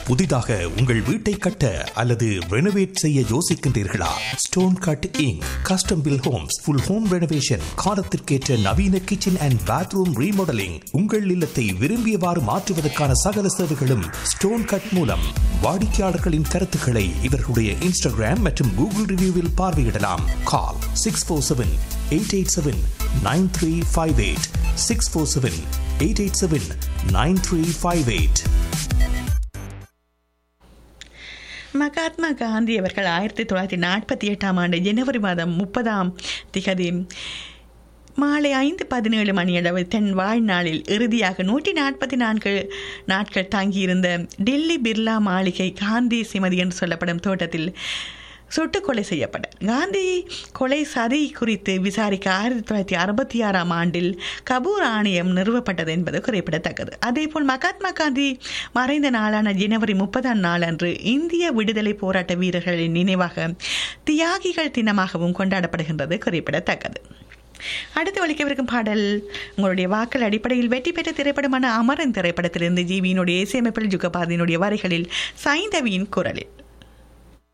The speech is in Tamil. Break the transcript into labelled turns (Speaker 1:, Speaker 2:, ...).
Speaker 1: புதிதாக உங்கள் வீட்டை கட்ட அல்லது ரெனோவேட் செய்ய யோசிக்கின்றீர்களா stone cutting custom built homes full home renovation காலத்திற்கேற்ற நவீன கிச்சன் அண்ட் பாத்ரூம் ரீமாடலிங் உங்கள் இல்லத்தை விரும்பியவாறு மாற்றுவதற்கான சகல சேவைகளும் ஸ்டோன் கட் மூலம் வாடிக்கையாளர்களின் கருத்துக்களை இவர்களுடைய இன்ஸ்டாகிராம் மற்றும் கூகுள் ரிவ்யூவில் பார்வையிடலாம் call six four seven eight eight seven nine three five eight six four seven eight eight seven nine three five eight
Speaker 2: Mahatma Gandhi அவர்கள் ஆயிரத்தி தொள்ளாயிரத்தி நாற்பத்தி எட்டாம் ஆண்டு ஜனவரி மாதம் முப்பதாம் திகதி மாலை ஐந்து பதினேழு மணியளவு தன் வாழ்நாளில் இறுதியாக நூற்றி நாற்பத்தி நான்கு நாட்கள் தங்கியிருந்த டெல்லி பிர்லா மாளிகை காந்தி சிமதி என்று சொல்லப்படும் தோட்டத்தில் சுட்டுக் கொலை செய்யப்பட்ட காந்தி கொலை சதி குறித்து விசாரிக்க ஆயிரத்தி தொள்ளாயிரத்தி அறுபத்தி ஆறாம் ஆண்டில் கபூர் ஆணையம் நிறுவப்பட்டது என்பது குறிப்பிடத்தக்கது அதேபோல் மகாத்மா காந்தி மறைந்த நாளான ஜனவரி முப்பதாம் நாள் அன்று இந்திய விடுதலை போராட்ட வீரர்களின் நினைவாக தியாகிகள் தினமாகவும் கொண்டாடப்படுகின்றது குறிப்பிடத்தக்கது அடுத்து ஒழிக்கவிருக்கும் பாடல் உங்களுடைய வாக்கள் அடிப்படையில் வெற்றி பெற்ற திரைப்படமான அமரன் திரைப்படத்திலிருந்து ஜீவியினுடைய இசையமைப்பில் ஜுகபாதியினுடைய வரிகளில் சைந்தவியின் குரலில்